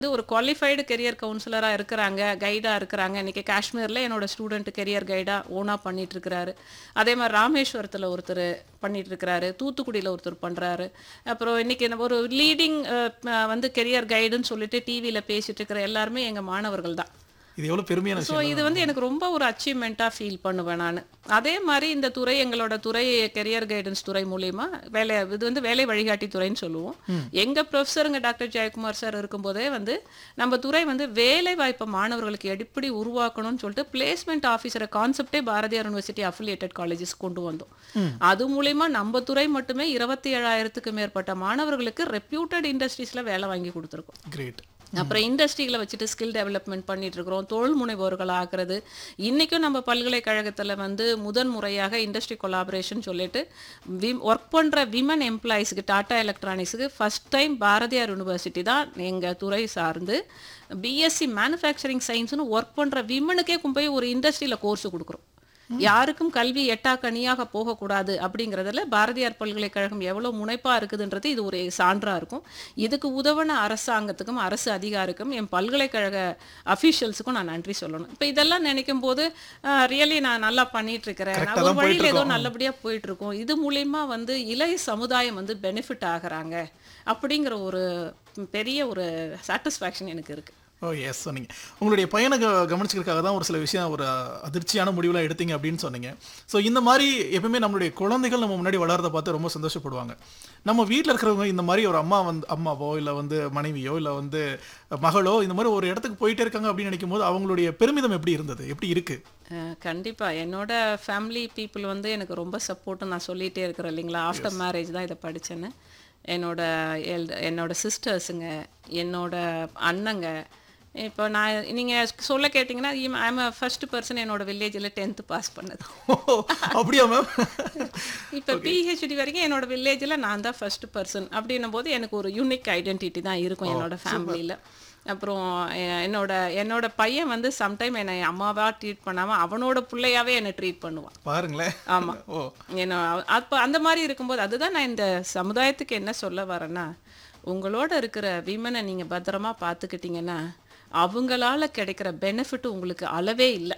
வந்து ஒரு qualified career கவுன்சிலராக இருக்கிறாங்க கைடாக இருக்கிறாங்க இன்னைக்கு காஷ்மீரில் என்னோட ஸ்டூடெண்ட் கெரியர் கைடாக ஓனாக பண்ணிட்டு இருக்கிறாரு அதே மாதிரி ராமேஸ்வரத்தில் ஒருத்தர் பண்ணிட்டு இருக்கிறாரு தூத்துக்குடியில் ஒருத்தர் பண்ணுறாரு அப்புறம் இன்னைக்கு நம்ம ஒரு லீடிங் வந்து கெரியர் கைடுன்னு சொல்லிட்டு டிவியில் பேசிட்டு இருக்கிற எல்லாருமே எங்கள் மாணவர்கள் தான் இது எவ்வளவு பெருமையான ஸோ விஷயம் இது வந்து எனக்கு ரொம்ப ஒரு அச்சீவ்மெண்ட்டாக ஃபீல் பண்ணுவேன் நான் அதே மாதிரி இந்த துறை எங்களோட துறை கெரியர் கைடன்ஸ் துறை மூலியமா வேலை இது வந்து வேலை வழிகாட்டி துறைன்னு சொல்லுவோம் எங்க ப்ரொஃபஸருங்க டாக்டர் ஜெயக்குமார் சார் இருக்கும்போதே வந்து நம்ம துறை வந்து வேலை வாய்ப்பை மாணவர்களுக்கு எப்படி உருவாக்கணும்னு சொல்லிட்டு பிளேஸ்மெண்ட் ஆஃபீஸரை கான்செப்டே பாரதியார் யூனிவர்சிட்டி அஃபிலியேட்டட் காலேஜஸ் கொண்டு வந்தோம் அது மூலியமா நம்ம துறை மட்டுமே இருபத்தி ஏழாயிரத்துக்கு மேற்பட்ட மாணவர்களுக்கு ரெப்யூட்டட் இண்டஸ்ட்ரீஸ்ல வேலை வாங்கி கொடுத்துருக்கோம் கிரேட் அப்புறம் இண்டஸ்ட்ரிகளை வச்சுட்டு ஸ்கில் டெவலப்மெண்ட் பண்ணிட்டு இருக்கிறோம் தொழில் முனைவோர்கள் ஆக்குறது இன்றைக்கும் நம்ம பல்கலைக்கழகத்தில் வந்து முதன் முறையாக இண்டஸ்ட்ரி கொலாபரேஷன் சொல்லிட்டு வி ஒர்க் பண்ணுற விமன் எம்ப்ளாயிஸ்க்கு டாடா எலக்ட்ரானிக்ஸுக்கு ஃபஸ்ட் டைம் பாரதியார் யூனிவர்சிட்டி தான் எங்கள் துறை சார்ந்து பிஎஸ்சி மேனுஃபேக்சரிங் சயின்ஸ்னு ஒர்க் பண்ணுற விமனுக்கே கொண்டு போய் ஒரு இண்டஸ்ட்ரியில் கோர்ஸ் கொடுக்குறோம் யாருக்கும் கல்வி எட்டாக்கனியாக போகக்கூடாது அப்படிங்கிறதுல பாரதியார் பல்கலைக்கழகம் எவ்வளோ முனைப்பாக இருக்குதுன்றது இது ஒரு சான்றாக இருக்கும் இதுக்கு உதவின அரசாங்கத்துக்கும் அரசு அதிகாரிக்கும் என் பல்கலைக்கழக அஃபீஷியல்ஸுக்கும் நான் நன்றி சொல்லணும் இப்போ இதெல்லாம் நினைக்கும் போது ரியலி நான் நல்லா பண்ணிட்டு இருக்கிறேன் Correct ஆ நான் ஒரு தான் போயிட்டு வழியில் ஏதோ இருக்கோம். நல்லபடியாக போயிட்டு இருக்கோம் இது மூலியமா வந்து இளைய சமுதாயம் வந்து பெனிஃபிட் ஆகுறாங்க அப்படிங்கிற ஒரு பெரிய ஒரு சாட்டிஸ்ஃபேக்ஷன் எனக்கு இருக்கு ஓ எஸ் சொன்னீங்க உங்களுடைய பையனை க- கவனிச்சுக்கிறதுக்காக தான் ஒரு சில விஷயம் ஒரு அதிர்ச்சியான முடிவுலாம் எடுத்தீங்க அப்படின்னு சொன்னீங்க ஸோ இந்த மாதிரி எப்பவுமே நம்மளுடைய குழந்தைகள் நம்ம முன்னாடி வளர்றத பார்த்து ரொம்ப சந்தோஷப்படுவாங்க நம்ம வீட்டில் இருக்கிறவங்க இந்த மாதிரி ஒரு அம்மா வந்து அம்மாவோ இல்லை வந்து மனைவியோ இல்லை வந்து மகளோ இந்த மாதிரி ஒரு இடத்துக்கு போயிட்டே இருக்காங்க அப்படின்னு நினைக்கும் போது அவங்களுடைய பெருமிதம் எப்படி இருந்தது எப்படி இருக்கு அஹ் கண்டிப்பா என்னோட ஃபேமிலி பீப்புள் வந்து எனக்கு ரொம்ப சப்போர்ட்டு நான் சொல்லிகிட்டே இருக்கிறேன் இல்லைங்களா ஆஃப்டர் மேரேஜ் தான் இதை படித்தேன்னு என்னோட எல் என்னோட சிஸ்டர்ஸுங்க என்னோட அண்ணங்க இப்போ நான் நீங்கள் சொல்ல கேட்டிங்கன்னா ஐம் ஃபர்ஸ்ட் பர்சன் என்னோட வில்லேஜில் டென்த்து பாஸ் பண்ணது ஓ, அப்படியா மேம் இப்போ பிஹெச்டி வரைக்கும் என்னோட வில்லேஜில் நான் தான் ஃபர்ஸ்ட் பர்சன் அப்படின்னும் போது எனக்கு ஒரு யூனிக் ஐடென்டிட்டி தான் இருக்கும் என்னோட ஃபேமிலியில் அப்புறம் எ- என்னோட என்னோட பையன் வந்து சம்டைம் என்னை அம்மாவா ட்ரீட் பண்ணாம அவனோட பிள்ளையாவே என்னை ட்ரீட் பண்ணுவான் பாருங்களேன் ஆமா ஓ என்ன அப்போ அந்த மாதிரி இருக்கும்போது அதுதான் நான் இந்த சமுதாயத்துக்கு என்ன சொல்ல வரேன்னா உங்களோட இருக்கிற விமனை நீங்க பத்திரமா பார்த்துக்கிட்டீங்கன்னா அவங்களால கிடைக்கிற பெனிஃபிட் உங்களுக்கு அளவே இல்லை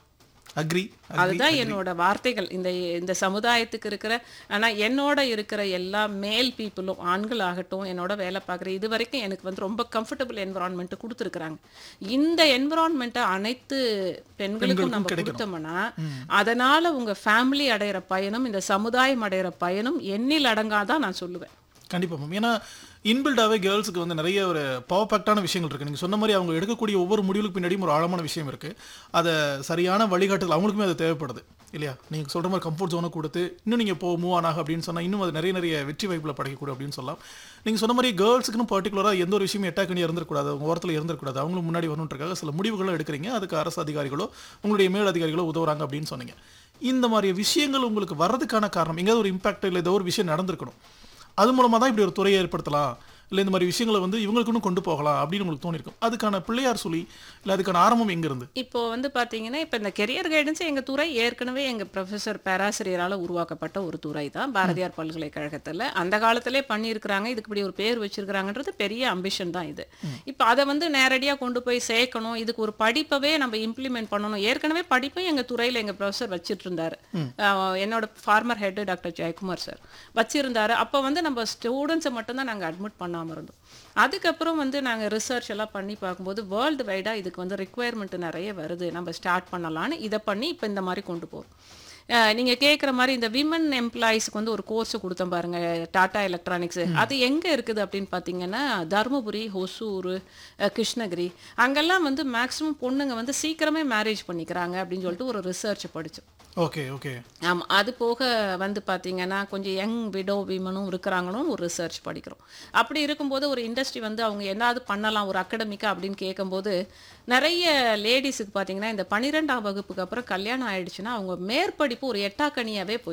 அக்ரி அதுதான் என்னோட வார்த்தைகள் இந்த இந்த சமுதாயத்துக்கு இருக்கிற ஆனா என்னோட இருக்கிற எல்லா மேல் பீப்புளும் ஆண்கள் ஆகட்டும் என்னோட வேலை பார்க்குற இது வரைக்கும் எனக்கு வந்து ரொம்ப கம்ஃபர்டபுள் என்விரான்மெண்ட் கொடுத்துருக்குறாங்க இந்த என்விரான்மெண்ட்டை அனைத்து பெண்களுக்கும் நம்ம கொடுத்தோம்னா அதனால உங்க ஃபேமிலி அடையிற பயணம் இந்த சமுதாயம் அடையிற பயணம் எண்ணில் அடங்காதான் நான் சொல்லுவேன் கண்டிப்பா மேம் ஏன்னா இன்பில்டாவே கேர்ள்ஸுக்கு வந்து நிறைய ஒரு பவர் பேக்டான விஷயங்கள் இருக்கு நீங்க சொன்ன மாதிரி அவங்க எடுக்கக்கூடிய ஒவ்வொரு முடிவுக்கு பின்னாடியும் ஒரு ஆழமான விஷயம் இருக்கு அதை சரியான வழிகாட்டுதல் அவங்களுக்குமே அது தேவைப்படுது இல்லையா நீங்க சொல்ற மாதிரி கம்ஃபர்ட் ஜோனை கொடுத்து இன்னும் நீங்க போ மூவ் ஆனாக அப்படின்னு சொன்னா இன்னும் அது நிறைய நிறைய வெற்றி வாய்ப்புல படைக்கக்கூடும் அப்படின்னு சொல்லலாம் நீங்க சொன்ன மாதிரி கேர்ள்ஸுக்குன்னு பர்டிகுலரா எந்த ஒரு விஷயமும் எட்டாக்கணி இருந்திருக்கூடாது அவங்க ஓரத்தில் இருந்திருக்கூடாது அவங்களும் முன்னாடி வரணுன்றக்காக சில முடிவுகளும் எடுக்கிறீங்க அதுக்கு அரசு அதிகாரிகளோ உங்களுடைய மேல் அதிகாரிகளோ உதவுறாங்க அப்படின்னு சொன்னீங்க இந்த மாதிரி விஷயங்கள் உங்களுக்கு வர்றதுக்கான காரணம் எங்கேயாவது ஒரு இம்பாக்ட் இல்லை ஏதோ ஒரு விஷயம் நடந்திருக்கணும் அது மூலமா தான் இப்படி ஒரு துறையை ஏற்படுத்தலாம் இல்லை இந்த மாதிரி விஷயங்களை வந்து இவங்களுக்குன்னு கொண்டு போகலாம் அப்படின்னு உங்களுக்கு தோணிருக்கும் அதுக்கான பிள்ளையார் சொல்லி இல்லை அதுக்கான ஆரம்பம் எங்க இருந்து இப்போ வந்து பார்த்தீங்கன்னா இப்போ இந்த கெரியர் கைடன்ஸ் எங்கள் துறை ஏற்கனவே எங்கள் ப்ரொஃபஸர் பேராசிரியரால் உருவாக்கப்பட்ட ஒரு துறை தான் பாரதியார் பல்கலைக்கழகத்தில் அந்த காலத்திலே பண்ணியிருக்கிறாங்க இதுக்கு இப்படி ஒரு பேர் வச்சிருக்கிறாங்கன்றது பெரிய அம்பிஷன் தான் இது இப்போ அதை வந்து நேரடியாக கொண்டு போய் சேர்க்கணும் இதுக்கு ஒரு படிப்பவே நம்ம இம்ப்ளிமெண்ட் பண்ணணும் ஏற்கனவே படிப்பை எங்கள் துறையில் எங்கள் ப்ரொஃபஸர் வச்சிட்டு இருந்தாரு அஹ் என்னோட former head doctor Jayakumar sir வச்சிருந்தாரு அப்போ வந்து நம்ம ஸ்டூடெண்ட்ஸை மட்டும்தான் நாங்கள் அட்மிட் பண்ணாமல் இருந்தோம் அதுக்கப்புறம் வந்து நாங்கள் ரிசர்ச் எல்லாம் பண்ணி பார்க்கும்போது வேர்ல்டு வைடாக இதுக்கு வந்து ரிக்குவயர்மெண்ட் நிறைய வருது நம்ம ஸ்டார்ட் பண்ணலான்னு இதை பண்ணி இப்போ இந்த மாதிரி கொண்டு போகிறோம் நீங்கள் கேட்குற மாதிரி இந்த விமன் எம்ப்ளாயிஸ்க்கு வந்து ஒரு கோர்ஸ் கொடுத்தோம் பாருங்க டாடா எலக்ட்ரானிக்ஸ் அது எங்கே இருக்குது அப்படின்னு பார்த்தீங்கன்னா தருமபுரி ஹொசூர் அஹ், கிருஷ்ணகிரி அங்கெல்லாம் வந்து மேக்ஸிமம் பொண்ணுங்க வந்து சீக்கிரமே மேரேஜ் பண்ணிக்கிறாங்க அப்படின்னு சொல்லிட்டு ஒரு ரிசர்ச் படித்தோம் ஓகே ஓகே ஆமாம் அது போக வந்து பார்த்தீங்கன்னா கொஞ்சம் யங் விடோ விமனும் இருக்கிறாங்களும் ஒரு ரிசர்ச் படிக்கிறோம் அப்படி இருக்கும்போது ஒரு இண்டஸ்ட்ரி வந்து அவங்க என்னது பண்ணலாம் ஒரு அகடமிக்கா அப்படின்னு கேட்கும்போது நிறைய லேடிஸுக்கு பார்த்தீங்கன்னா இந்த பன்னிரெண்டாம் வகுப்புக்கு அப்புறம் கல்யாணம் ஆயிடுச்சுன்னா அவங்க மேற்படிப்பு ஒரு எட்டாக்கனியாவே போயிடும்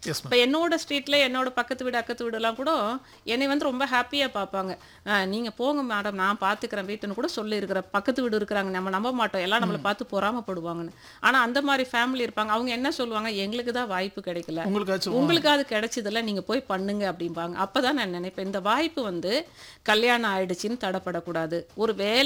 எஸ் மேம் இப்போ என்னோட ஸ்ட்ரீட்ல என்னோட பக்கத்து வீடு அக்கத்து வீடுலாம் கூட என்னை வந்து ரொம்ப ஹாப்பியாக பார்ப்பாங்க "அஹ், நீங்க போங்க மேடம் நான் பார்த்துக்கிறேன் வீட்டுன்னு கூட சொல்லி இருக்கிற பக்கத்து வீடு இருக்கிறாங்க நம்ம நம்ப மாட்டோம் எல்லாம் நம்மளை பார்த்து பொறாமப்படுவாங்கன்னு ஆனா அந்த மாதிரி ஃபேமிலி இருப்பாங்க அவங்க என்ன சொல்லுவாங்க எங்களுக்கு தான் வாய்ப்பு கிடைக்கல உங்களுக்காச்சும் உங்களுக்கு அது கிடைச்சதுல நீங்க போய் பண்ணுங்க அப்படிம்பாங்க அப்பதான் நான் நினைப்பேன் இந்த வாய்ப்பு வந்து கல்யாணம் ஆயிடுச்சுன்னு தடப்படக்கூடாது ஒரு வேலை